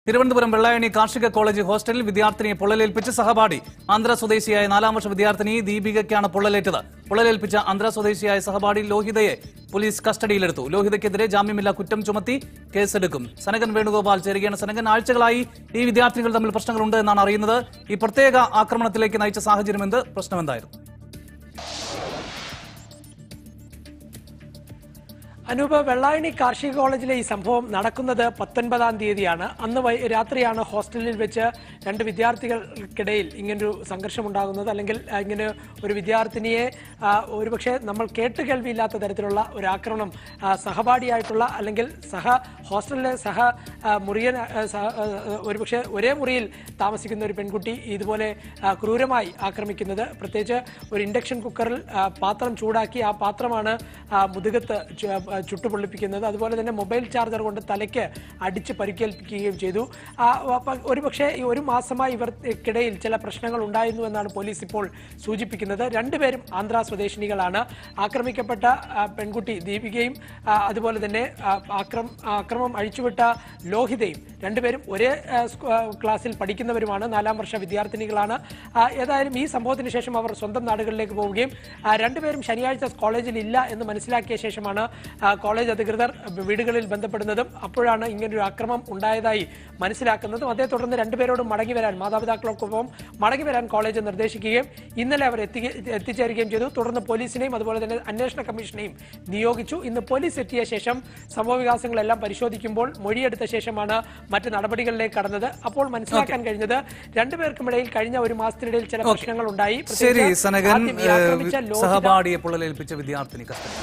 തിരുവനന്തപുരം വെള്ളായണി കാർഷിക കോളേജ് ഹോസ്റ്റലിൽ വിദ്യാർത്ഥിനിയെ പൊള്ളലേൽപ്പിച്ച് സഹപാഠി ആന്ധ്ര സ്വദേശിയായ നാലാം വർഷ വിദ്യാർത്ഥിനി ദീപികയ്ക്കാണ് പൊള്ളലേറ്റത് പൊള്ളലേൽപ്പിച്ച ആന്ധ്ര സ്വദേശിയായ സഹപാഠി ലോഹിതയെ പോലീസ് കസ്റ്റഡിയിലെടുത്തു ലോഹിതയ്ക്കെതിരെ ജാമ്യമില്ലാ കുറ്റം ചുമത്തി കേസെടുക്കും സനകൻ വേണുഗോപാൽ ചേരുകയാണ് സനകൻ ആഴ്ചകളായി ഈ വിദ്യാർത്ഥികൾ തമ്മിൽ പ്രശ്നങ്ങളുണ്ട് എന്നാണ് അറിയുന്നത് ഈ പ്രത്യേക ആക്രമണത്തിലേക്ക് നയിച്ച സാഹചര്യം എന്ത് പ്രശ്നം എന്തായിരുന്നു അനൂപ് വെള്ളായണി കാർഷിക കോളേജിലെ ഈ സംഭവം നടക്കുന്നത് പത്തൊൻപതാം തീയതിയാണ് അന്ന് വൈ- രാത്രിയാണ് ഹോസ്റ്റലിൽ വെച്ച് രണ്ട് വിദ്യാർത്ഥികൾക്കിടയിൽ ഇങ്ങനൊരു സംഘർഷം ഉണ്ടാകുന്നത് അല്ലെങ്കിൽ ആ, ഇങ്ങനെ ഒരു വിദ്യാർത്ഥിനിയെ ആ, ഒരുപക്ഷെ നമ്മൾ കേട്ടുകേൾവിയില്ലാത്ത തരത്തിലുള്ള ഒരു ആക്രമണം ആ, സഹപാഠിയായിട്ടുള്ള അല്ലെങ്കിൽ സഹ ഹോസ്റ്റലിലെ സഹ ആ, മുറിയൻ ആ, സഹ- ആ, ഒരുപക്ഷെ ഒരേ മുറിയിൽ താമസിക്കുന്ന ഒരു പെൺകുട്ടി ഇതുപോലെ ആ, ക്രൂരമായി ആക്രമിക്കുന്നത് പ്രത്യേകിച്ച് ഒരു ഇൻഡക്ഷൻ കുക്കറിൽ ആ, പാത്രം ചൂടാക്കി ആ പാത്രമാണ് ആ, മുതുകത്ത് ചു- ആ, ചുട്ടുപൊള്ളിപ്പിക്കുന്നത് അതുപോലെ തന്നെ മൊബൈൽ ചാർജർ കൊണ്ട് തലയ്ക്ക് അടിച്ച് പരിക്കേൽപ്പിക്കുകയും ചെയ്തു ആ, അപ്പ- ഒരുപക്ഷെ ഈ ഒരു മാസമായി ഇവർക്കിടയിൽ ചില പ്രശ്നങ്ങൾ ഉണ്ടായിരുന്നു എന്നാണ് പോലീസ് ഇപ്പോൾ സൂചിപ്പിക്കുന്നത് രണ്ടുപേരും ആന്ധ്ര സ്വദേശിനികളാണ് ആക്രമിക്കപ്പെട്ട ആ, പെൺകുട്ടി ദീപികയും ആ, അതുപോലെ തന്നെ ആ, ആക്രം ആക്രമം അഴിച്ചുവിട്ട ലോഹിതയും രണ്ടുപേരും ഒരേ ആ, സ്കൂ- ആ, ക്ലാസ്സിൽ പഠിക്കുന്നവരുമാണ് നാലാം വർഷ വിദ്യാർത്ഥിനികളാണ് ആ, ഏതായാലും ഈ സംഭവത്തിന് ശേഷം അവർ സ്വന്തം നാടുകളിലേക്ക് പോവുകയും ആ, രണ്ടുപേരും ശനിയാഴ്ച കോളേജിൽ ഇല്ല എന്ന് മനസ്സിലാക്കിയ ശേഷമാണ് ആ, കോളേജ് അധികൃതർ വീടുകളിൽ ബന്ധപ്പെടുന്നതും അപ്പോഴാണ് ഇങ്ങനൊരു അക്രമം ഉണ്ടായതായി മനസ്സിലാക്കുന്നതും അതേ തുടർന്ന് രണ്ടുപേരോടും മടങ്ങി വരാൻ മാതാപിതാക്കൾക്കൊപ്പം മടങ്ങി വരാൻ കോളേജ് നിർദ്ദേശിക്കുകയും ഇന്നലെ അവർ എത്തി എത്തിച്ചേരുകയും ചെയ്തു തുടർന്ന് പോലീസിനെയും അതുപോലെ തന്നെ അന്വേഷണ കമ്മീഷനെയും നിയോഗിച്ചു ഇന്ന് പോലീസ് എത്തിയ ശേഷം സംഭവ വികാസങ്ങളെല്ലാം പരിശോധിക്കുമ്പോൾ മൊഴിയെടുത്ത ശേഷമാണ് മറ്റ് നടപടികളിലേക്ക് കടന്നത് അപ്പോൾ മനസ്സിലാക്കാൻ കഴിഞ്ഞത് രണ്ടുപേർക്കുമിടയിൽ കഴിഞ്ഞ ഒരു മാസത്തിനിടയിൽ ചില പ്രശ്നങ്ങൾ ഉണ്ടായി ശരി പ്രത്യേകിച്ച് സനകൻ ആദ്യം ഈ ആക്രമിച്ച ഏഹ്, ലോഹിത സഹപാഠിയെ പൊള്ളലേൽപ്പിച്ച വിദ്യാർത്ഥിനി കസ്റ്റഡി